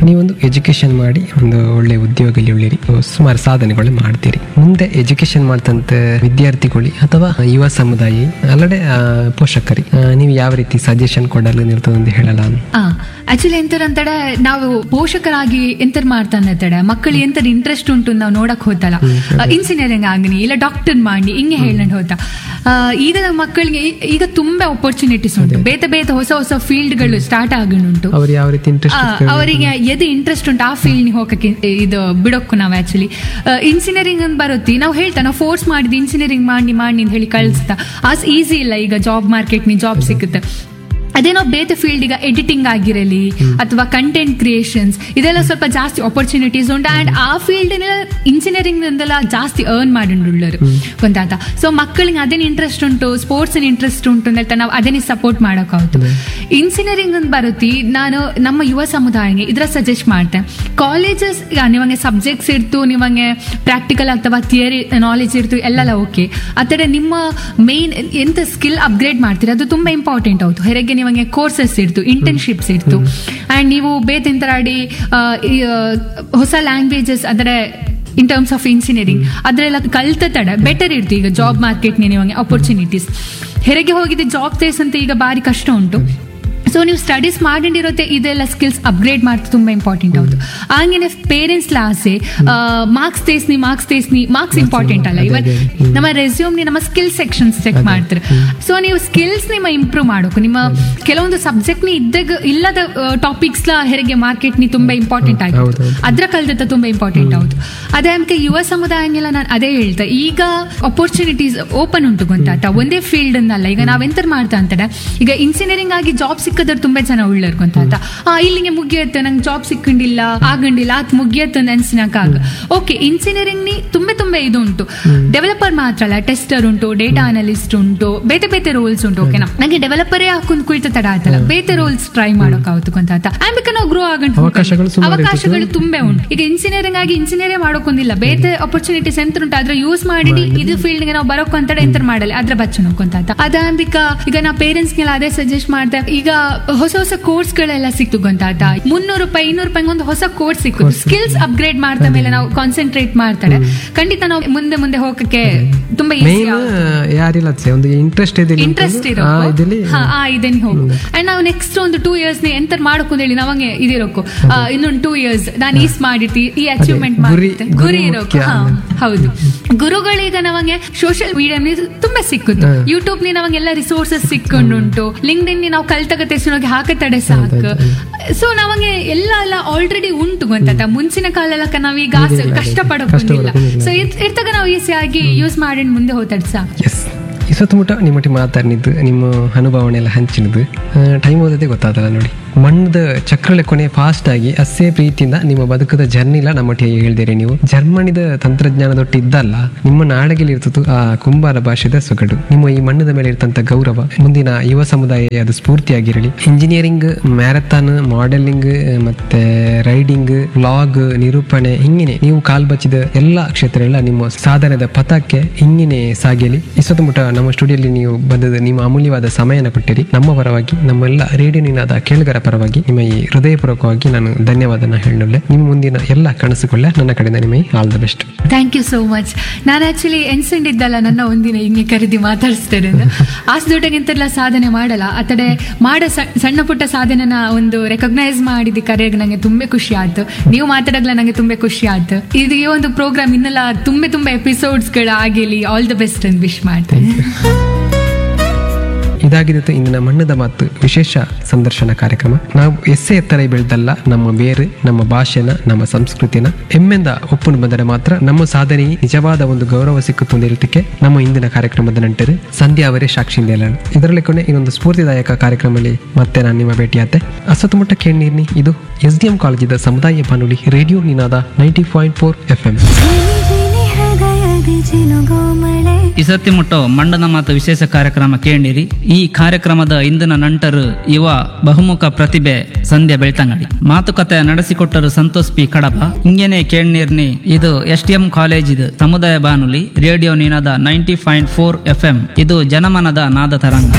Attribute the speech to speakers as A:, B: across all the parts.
A: ನೀವೊಂದು ಎಜುಕೇಶನ್ ಮಾಡಿ ಒಂದು ಒಳ್ಳೆ ಉದ್ಯೋಗದಲ್ಲಿ ಉಳಿರಿ ಸುಮಾರು ಸಾಧನೆಗಳು ಮಾಡ್ತೀರಿ ಮುಂದೆ ಎಜುಕೇಶನ್ ಮಾಡ್ತಂತ ವಿದ್ಯಾರ್ಥಿಗಳು ಅಥವಾ ಯುವ ಸಮುದಾಯ ಅಲ್ಲದೆ ಆ, ಪೋಷಕರಿ ಆ, ನೀವು ಯಾವ ರೀತಿ ಸಜೆಷನ್ ಕೊಡಲು ನಿರ್ತದೆ ಅಂತ ಹೇಳಲ್ಲ
B: ಆಕ್ಚುಲಿ ಎಂತರಂತಡೆ ನಾವು ಪೋಷಕರಾಗಿ ಎಂತರ್ ಮಾಡ್ತಾನೆ ತಡೆ ಮಕ್ಕಳು ಎಂತರ್ ಇಂಟ್ರೆಸ್ಟ್ ಉಂಟು ನಾವು ನೋಡಕ್ ಹೋತಲ್ಲ ಇಂಜಿನಿಯರಿಂಗ್ ಆಗನಿ ಇಲ್ಲ ಡಾಕ್ಟರ್ ಮಾಡಿ ಹಿಂಗೆ ಹೇಳಂಡ್ ಹೋತ ಆ, ಈಗ ನಮ್ಮ ಮಕ್ಕಳಿಗೆ ಈ- ಈಗ ತುಂಬಾ ಅಪರ್ಚುನಿಟೀಸ್ ಉಂಟು ಬೇತೆ ಬೇತೆ ಹೊಸ ಹೊಸ ಫೀಲ್ಡ್ಗಳು ಸ್ಟಾರ್ಟ್ ಆಗನುಂಟು
A: ಅವ್ರು ಯಾವ ರೀತಿ
B: ಆ,
A: ಇಂಟ್ರೆಸ್ಟ್
B: ಅವರಿಗೆ ಎದು ಇಂಟ್ರೆಸ್ಟ್ ಉಂಟು ಆ ಫೀಲ್ಡ್ ಹೋಗಕ್ಕೆ ಇದು ಬಿಡೋಕು ನಾವು ಆಕ್ಚುಲಿ ಇಂಜಿನಿಯರಿಂಗ್ ಅಂತ ಬರುತ್ತಿ ನಾವು ಹೇಳ್ತಾ ನಾವು ಫೋರ್ಸ್ ಮಾಡಿದ್ ಇಂಜಿನಿಯರಿಂಗ್ ಮಾಡಿ ಮಾಡಿ ಅಂತ ಹೇಳಿ ಕಳಿಸ್ತಾ ಆಸ್ ಈಸಿ ಇಲ್ಲ ಈಗ ಜಾಬ್ ಮಾರ್ಕೆಟ್ ನಿ ಜಾಬ್ ಸಿಗುತ್ತೆ ಅದೇ ನಾವು ಬೇರೆ ಫೀಲ್ಡ್ ಈಗ ಎಡಿಟಿಂಗ್ ಆಗಿರಲಿ ಅಥವಾ ಕಂಟೆಂಟ್ ಕ್ರಿಯೇಷನ್ಸ್ ಇದೆಲ್ಲ ಸ್ವಲ್ಪ ಜಾಸ್ತಿ ಆಪರ್ಚುನಿಟೀಸ್ ಉಂಟು ಅಂಡ್ ಆ ಫೀಲ್ಡ್ ಇಂಜಿನಿಯರಿಂಗ್ ಇಂದೆಲ್ಲ ಜಾಸ್ತಿ ಅರ್ನ್ ಮಾಡಿಂಡುಳ್ಳರು ಗೊತ್ತಾತ ಸೊ ಮಕ್ಕಳಿಗೆ ಅದೇನು ಇಂಟ್ರೆಸ್ಟ್ ಉಂಟು ಸ್ಪೋರ್ಟ್ಸ್ ಇಂಟ್ರೆಸ್ಟ್ ಉಂಟು ಅಂತ ಹೇಳ್ತಾ ನಾವು ಅದನ್ನೇ ಸಪೋರ್ಟ್ ಮಾಡೋಕ್ಕಾಗುತ್ತೆ ಇಂಜಿನಿಯರಿಂಗ್ ಅಂತ ಬರುತ್ತಿ ನಾನು ನಮ್ಮ ಯುವ ಸಮುದಾಯಕ್ಕೆ ಇದ್ರ ಸಜೆಸ್ಟ್ ಮಾಡ್ತೇನೆ ಕಾಲೇಜಸ್ ನಿಮಗೆ ಸಬ್ಜೆಕ್ಟ್ಸ್ ಇರ್ತು ನಿಮಗೆ ಪ್ರಾಕ್ಟಿಕಲ್ ಅಥವಾ ಥಿಯರಿ ನಾಲೆಜ್ ಇರ್ತು ಎಲ್ಲೆಲ್ಲ ಓಕೆ ಆದರೆ ನಿಮ್ಮ ಮೇನ್ ಎಂತ ಸ್ಕಿಲ್ ಅಪ್ಗ್ರೇಡ್ ಮಾಡ್ತೀರಿ ಅದು ತುಂಬಾ ಇಂಪಾರ್ಟೆಂಟ್ ಆಯ್ತು ಹೊರಗೆ ನಿಮಗೆ ಕೋರ್ಸಸ್ ಇರ್ತು ಇಂಟರ್ನ್ಶಿಪ್ಸ್ ಇರ್ತು ಅಂಡ್ ನೀವು ಬೇತೆಂತರಾಡಿ ಆ, ಈ, ಆ, ಹೊಸ ಲ್ಯಾಂಗ್ವೇಜಸ್ ಅಂದರೆ ಇನ್ ಟರ್ಮ್ಸ್ ಆಫ್ ಇಂಜಿನಿಯರಿಂಗ್ ಅದರೆಲ್ಲ ಕಲ್ತ ತಡ ಬೆಟರ್ ಇರ್ತು ಈಗ ಜಾಬ್ ಮಾರ್ಕೆಟ್ ನಿಮಗೆ ಅಪರ್ಚುನಿಟೀಸ್ ಹೆರಿಗೆ ಹೋಗಿದ್ದೆ ಜಾಬ್ ತೇಸ್ ಅಂತ ಈಗ ಬಾರಿ ಕಷ್ಟ ಉಂಟು ಸೊ ನೀವು ಸ್ಟಡೀಸ್ ಮಾಡಿರೋತ್ತೆ ಇದೆಲ್ಲ ಸ್ಕಿಲ್ಸ್ ಅಪ್ಗ್ರೇಡ್ ಮಾಡ್ತಾ ತುಂಬಾ ಇಂಪಾರ್ಟೆಂಟ್ ಹೌದು ಹಂಗೇನೆ ಪೇರೆಂಟ್ಸ್ ಆಸೆ ಮಾರ್ಕ್ಸ್ ತೇಸ್ನಿ ಮಾರ್ಕ್ಸ್ ತೇಸ್ನಿ ಮಾರ್ಕ್ಸ್ ಇಂಪಾರ್ಟೆಂಟ್ ಅಲ್ಲ ಇವನ್ ನಮ್ಮ ರೆಸ್ಯೂಮ್ ನಮ್ಮ ಸ್ಕಿಲ್ ಸೆಕ್ಷನ್ಸ್ ಚೆಕ್ ಮಾಡ್ತಾರೆ ಸೊ ನೀವು ಸ್ಕಿಲ್ಸ್ ನಿಮ್ಮ ಇಂಪ್ರೂವ್ ಮಾಡೋಕು ನಿಮ್ಮ ಕೆಲವೊಂದು ಸಬ್ಜೆಕ್ಟ್ ನಿ ಇದ್ದಾಗ ಇಲ್ಲದ ಟಾಪಿಕ್ಸ್ ಹೆರಿಗೆ ಮಾರ್ಕೆಟ್ ನಿ ತುಂಬಾ ಇಂಪಾರ್ಟೆಂಟ್ ಆಗಿದೆ
A: ಹೌದು,
B: ಅದ್ರ ಕಲ್ದತ್ತ ತುಂಬಾ ಇಂಪಾರ್ಟೆಂಟ್ ಹೌದು ಅದೇ ಅನ್ಕೆ ಯುವ ಸಮುದಾಯನೆಲ್ಲ ನಾನು ಅದೇ ಹೇಳ್ತೆ ಈಗ ಅಪರ್ಚುನಿಟೀಸ್ ಓಪನ್ ಉಂಟು ಗೊತ್ತಾತ ಒಂದೇ ಫೀಲ್ಡ್ ಅನ್ನಲ್ಲ ಈಗ ನಾವೆಂತ ಮಾಡ್ತಾ ಅಂತಾರೆ ಈಗ ಇಂಜಿನಿಯರಿಂಗ್ ಆಗಿ ಜಾಬ್ ಸಿಕ್ಕದ್ರ ತುಂಬಾ ಜನ ಉಳ್ಳರ್ ಗೊತ್ತಾತ ಆ ಇಲ್ಲಿಗೆ ಮುಗಿಯತ್ತೆ ನಂಗೆ ಜಾಬ್ ಸಿಕ್ಕಂಡಿಲ್ಲ ಆಗಂಡಿಲ್ಲ ಅತ್ ಮುಗಿಯತ್ತೆ ಅನ್ಸಿನಕ್ಕಾಗ ಓಕೆ ಇಂಜಿನಿಯರಿಂಗ್ ನಿ ತುಂಬಾ ತುಂಬಾ ಇದು ಉಂಟು ಡೆವಲಪರ್ ಮಾತ್ರ ಅಲ್ಲ ಟೆಸ್ಟರ್ ಉಂಟು ಡೇಟಾ ಅನಲಿಸ್ಟ್ ಉಂಟು ಬೇತೆ ಬೇತೆ ರೋಲ್ಸ್ ಉಂಟು ಓಕೆನಾ ನಂಗೆ ಡೆವಲಪರೇ ಹಾಕೊಂಡ್ ಕುಳಿತ ತಡ ಆಯ್ತಲ್ಲ ಬೇತೆ ರೋಲ್ಸ್ ಟ್ರೈ ಮಾಡೋಕ್ಕಾಗುತ್ತೆ ಗೊತ್ತಾತ ಆಮೇಲೆ ನಾವು ಗ್ರೋ ಆಗಂಟು
A: ಅವಕಾಶಗಳು ಸುಮಾರು ಇರ್ತದೆ.
B: ಅವಕಾಶಗಳು ತುಂಬಾ ಉಂಟು ಈಗ ಇಂಜಿನಿಯರಿಂಗ್ ಆಗಿ ಇಂಜಿನಿಯರೇ ಮಾಡೋಕೊಂದಿಲ್ಲ ಬೇರೆ ಅಪರ್ಚುನಿಟೀಸ್ ಎಂತ ಉಂಟು ಅದ್ರ ಯೂಸ್ ಮಾಡಿ ಇದು ಫೀಲ್ಡ್ ಗೆ ನಾವು ಬರೋಕ್ ಅಂತ ಎಂತ ಮಾಡಲ್ಲ ಅದ್ರ ಬಚ್ಚ ನೋಡ್ಕೊಂತ ಅದಾಂಬಿಕ ಈಗ ನಾ ಪೇರೆಂಟ್ಸ್ ಗೆಲ್ಲ ಅದೇ ಸಜೆಸ್ಟ್ ಮಾಡ್ದೆ ಈಗ ಹೊಸ ಹೊಸ ಕೋರ್ಸ್ ಗಳೆಲ್ಲ ಸಿಕ್ತು ಗೊತ್ತಾತ ಮುನ್ನೂರು ರೂಪಾಯಿ ಇನ್ನೂರು ರೂಪಾಯಿ ಒಂದು ಹೊಸ ಕೋರ್ಸ್ ಸಿಕ್ಕು ಸ್ಕಿಲ್ಸ್ ಅಪ್ಗ್ರೇಡ್ ಮಾಡ್ತಾ ಮೇಲೆ ನಾವು ಕಾನ್ಸಂಟ್ರೇಟ್ ಮಾಡ್ತಾರೆ ಖಂಡಿತ ನಾವು ಮುಂದೆ ಮುಂದೆ ಹೋಗಕ್ಕೆ ತುಂಬಾ ಈಸಿ
A: ಮೇನ್ ಯಾರಿಲ್ಲ ಅದ್ಸೆ, ಒಂದು ಇಂಟ್ರೆಸ್ಟ್ ಇದೆ
B: ಇಂಟ್ರೆಸ್ಟ್ ಇರೋ
A: ಇದಲ್ಲಿ
B: ಹಾ ಆ ಇದನ್ನ ಹೋಗು ಅಂಡ್ ನಾವು ನೆಕ್ಸ್ಟ್ ಒಂದು ಟೂ ಇಯರ್ಸ್ ಎಂತ ಮಾಡಕ್ ಹೇಳಿ ನಾವಂಗೆ ಇದಿರೋಕು ಆ, ಇನ್ನೊಂದು ಟೂ ಇಯರ್ಸ್ ನಾನು ಈಸ್ ಮಾಡಿರ್ತಿ ಈ ಅಚೀವ್ಮೆಂಟ್
A: ಗುರಿ-
B: ಮಾಡಿರ್ತೆ
A: ಗುರಿ
B: ಗುರಿ ಇರೋಕು
A: ಮುಖ್ಯ.
B: ಹಾ, ಹೌದು ಗುರುಗಳೀಗ ನಮಗೆ ಸೋಷಿಯಲ್ ಮೀಡಿಯಾ ತುಂಬಾ ಸಿಕ್ಕುದು
A: ಹ್ಮ್.
B: ಯೂಟ್ಯೂಬ್ ನಿ ನಮಗೆಲ್ಲ ರಿಸೋರ್ಸಸ್ ಸಿಕ್ಕೊಂಡುಂಟು ಲಿಂಕ್ಡ್ ಇನ್ ನಾವು ಕಲ್ತಕ ತೆಸ್ಕೊಂಡೋಗಿ ಹಾಕತಡೆ ಸಾಕು ಸೊ ನಮಗೆ ಎಲ್ಲ ಎಲ್ಲ ಆಲ್ರೆಡಿ ಉಂಟು ಗೊತ್ತಾತ ಮುಂಚಿನ ಕಾಲಕ್ಕ ನಾವೀಗ ಆಸೆ ಕಷ್ಟ ಪಡೋಕೊಂಡಿಲ್ಲ
A: ಕಷ್ಟಪಡೋಕ್ಕಿಲ್ಲ.
B: ಸೊ ಇರ್ತಾಗ ನಾವು ಈಸಿ ಆಗಿ ಯೂಸ್ ಮಾಡಿ ಮುಂದೆ ಹೋತಾಡ್ ಸಾಕು
A: ಎಸ್ ಈ ಸುತ್ತಮುತ್ತ ನಿಮ್ಮೊಟ್ಟಿಗೆ ಮಾತಾಡಿದ್ದು ನಿಮ್ಮ ಅನುಭವನೆ ಎಲ್ಲ ಹಂಚಿನದು ಟೈಮ್ ಓದೋದೇ ಗೊತ್ತಾದಲ್ಲ ನೋಡಿ ಮಣ್ಣದ ಚಕ್ರಳೆ ಕೊನೆ ಫಾಸ್ಟ್ ಆಗಿ ಅಷ್ಟೇ ಪ್ರೀತಿಯಿಂದ ನಿಮ್ಮ ಬದುಕದ ಜರ್ನಿಲ ನಮ್ಮೊಟ್ಟಿಗೆ ಹೇಳ್ದಿರಿ ನೀವು ಜರ್ಮನಿದ ತಂತ್ರಜ್ಞಾನದೊಟ್ಟು ಇದ್ದಲ್ಲ ನಿಮ್ಮ ನಾಡಗಿಲಿ ಇರ್ತದ್ದು ಆ ಕುಂಬಾರ ಭಾಷೆದ ಸೊಗಡು ನಿಮ್ಮ ಈ ಮಣ್ಣದ ಮೇಲೆ ಇರ್ತಂತ ಗೌರವ ಮುಂದಿನ ಯುವ ಸಮುದಾಯ ಅದು ಸ್ಫೂರ್ತಿಯಾಗಿರಲಿ ಇಂಜಿನಿಯರಿಂಗ್ ಮ್ಯಾರಥಾನ್ ಮಾಡೆಲಿಂಗ್ ಮತ್ತೆ ರೈಡಿಂಗ್ ವ್ಲಾಗ್ ನಿರೂಪಣೆ ಹಿಂಗಿನೇ ನೀವು ಕಾಲ್ ಬಚ್ಚಿದ ಎಲ್ಲ ಕ್ಷೇತ್ರಗಳ ನಿಮ್ಮ ಸಾಧನದ ಪಥಕ್ಕೆ ಹಿಂಗಿನೇ ಸಾಗಿಲಿ ಈ ಸುತ್ತಮುತ್ತ ನಮ್ಮ ಸ್ಟುಡಿಯೋಲಿ ನೀವು ಬಂದದ ನಿಮ್ಮ ಅಮೂಲ್ಯವಾದ ಸಮಯನ ಕೊಟ್ಟಿರಿ ನಮ್ಮ ಪರವಾಗಿ ನಮ್ಮೆಲ್ಲ ರೇಡಿಯೋ ನಿನಾದ ಕೇಳುಗರ ಪರವಾಗಿ ನಿಮ್ಮ ಈ ಹೃದಯಪೂರ್ವಕವಾಗಿ ನಾನು ಧನ್ಯವಾದನ ಹೇಳಲೆ ನಿಮ್ಮ ಮುಂದಿನ ಎಲ್ಲ ಕನಸುಗಳೇ ನನ್ನ ಕಡೆಯಿಂದ ನಿಮಗೆ all the best
B: thank you so much ನಾನು ಆಕ್ಚುಲಿ ಎನ್ಸಂಡಿದ್ದಲ್ಲ ನನ್ನ ಒಂದಿನ ಹಿಂಗೆ ಕರೆದಿ ಮಾತಾಡಿಸ್ತೇನೆ ಆಸ್ ದೊಡ್ಡಗಿಂತೆಲ್ಲ ಸಾಧನೆ ಮಾಡಲ್ಲ ಆತಡೆ ಮಾಡೋ ಸ- ಸಣ್ಣ ಪುಟ್ಟ ಸಾಧನೆನ ಒಂದು ರೆಕಗ್ನೈಸ್ ಮಾಡಿದ ಕರೆಯಾಗ ನಂಗೆ ತುಂಬಾ ಖುಷಿ ಆಯ್ತು ನೀವು ಮಾತಾಡಗ್ಲ ನಂಗೆ ತುಂಬಾ ಖುಷಿ ಆಯ್ತು ಇದು ಈ ಒಂದು ಪ್ರೋಗ್ರಾಮ್ ಇನ್ನೆಲ್ಲ ತುಂಬಾ ತುಂಬಾ ಎಪಿಸೋಡ್ಸ್ ಗಳು ಆಗಿಲಿ ಆಲ್ ದ ಬೆಸ್ಟ್ ಅಂತ ವಿಶ್ ಮಾಡ್ತೇನೆ
A: ಇದಾಗಿದ್ದು ಇಂದಿನ ಮಣ್ಣದ ಮಾತು ವಿಶೇಷ ಸಂದರ್ಶನ ಕಾರ್ಯಕ್ರಮ ನಾವು ಎಸ್ಸೆ ಎತ್ತರ ಬೆಳೆದಲ್ಲ ನಮ್ಮ ಬೇರು ನಮ್ಮ ಭಾಷೆನ ನಮ್ಮ ಸಂಸ್ಕೃತಿನ ಹೆಮ್ಮೆಂದ ಒಪ್ಪುನು ಬಂದರೆ ಮಾತ್ರ ನಮ್ಮ ಸಾಧನೆ ನಿಜವಾದ ಒಂದು ಗೌರವ ಸಿಕ್ಕುತ್ತದೆ ಇರಲಿಕ್ಕೆ ನಮ್ಮ ಇಂದಿನ ಕಾರ್ಯಕ್ರಮದ ನಂಟರು ಸಂಧ್ಯಾ ಅವರೇ ಸಾಕ್ಷಿಯಿಂದ ಹೇಳೋಣ ಇದರಲ್ಲಿ ಕೊನೆ ಇನ್ನೊಂದು ಸ್ಫೂರ್ತಿದಾಯಕ ಕಾರ್ಯಕ್ರಮದಲ್ಲಿ ಮತ್ತೆ ನಾನು ನಿಮ್ಮ ಭೇಟಿಯಾತೆ ಅಸತುಮುಟ್ಟ ಕೇಳಿರ್ನಿ ಇದು ಎಸ್ ಡಿ ಎಂ ಕಾಲೇಜಿದ ಸಮುದಾಯ ಬಾನುಲಿ radio Ninada ninety point four F M
C: ಜಿನಿ ಹೃದಯದಿ ಜಿನುಗೋಮಳೆ
D: ಇಸತ್ತಿ ಮುಟ್ಟೋ ಮಂಡನ ಮಾತು ವಿಶೇಷ ಕಾರ್ಯಕ್ರಮ ಕೇಳಿರಿ ಈ ಕಾರ್ಯಕ್ರಮದ ಇಂದಿನ ನಂಟರು ಯುವ ಬಹುಮುಖ ಪ್ರತಿಭೆ ಸಂಧ್ಯಾ ಬೆಳ್ತಂಗಡಿ ಮಾತುಕತೆ ನಡೆಸಿಕೊಟ್ಟರು ಸಂತೋಷ್ ಪಿ ಕಡಪ ಹಿಂಗೇನೆ ಕೇಳ್ನೀರ್ನಿ ಇದು ಎಸ್ ಟಿ ಎಂ ಕಾಲೇಜ್ ಇದು ಸಮುದಾಯ ಬಾನುಲಿ radio Ninada ninety point four F M ಇದು ಜನಮನದ ನಾದ ತರಂಗ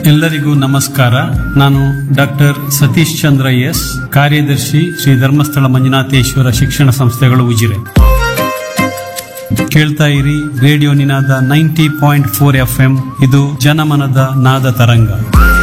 E: ಎಲ್ಲರಿಗೂ ನಮಸ್ಕಾರ ನಾನು ಡಾಕ್ಟರ್ ಸತೀಶ್ ಚಂದ್ರ ಎಸ್ ಕಾರ್ಯದರ್ಶಿ ಶ್ರೀ ಧರ್ಮಸ್ಥಳ ಮಂಜುನಾಥೇಶ್ವರ ಶಿಕ್ಷಣ ಸಂಸ್ಥೆಗಳು ಉಜಿರೆ ಕೇಳ್ತಾ ಇರಿ radio Ninada ninety point four F M ಇದು ಜನಮನದ ನಾದ ತರಂಗ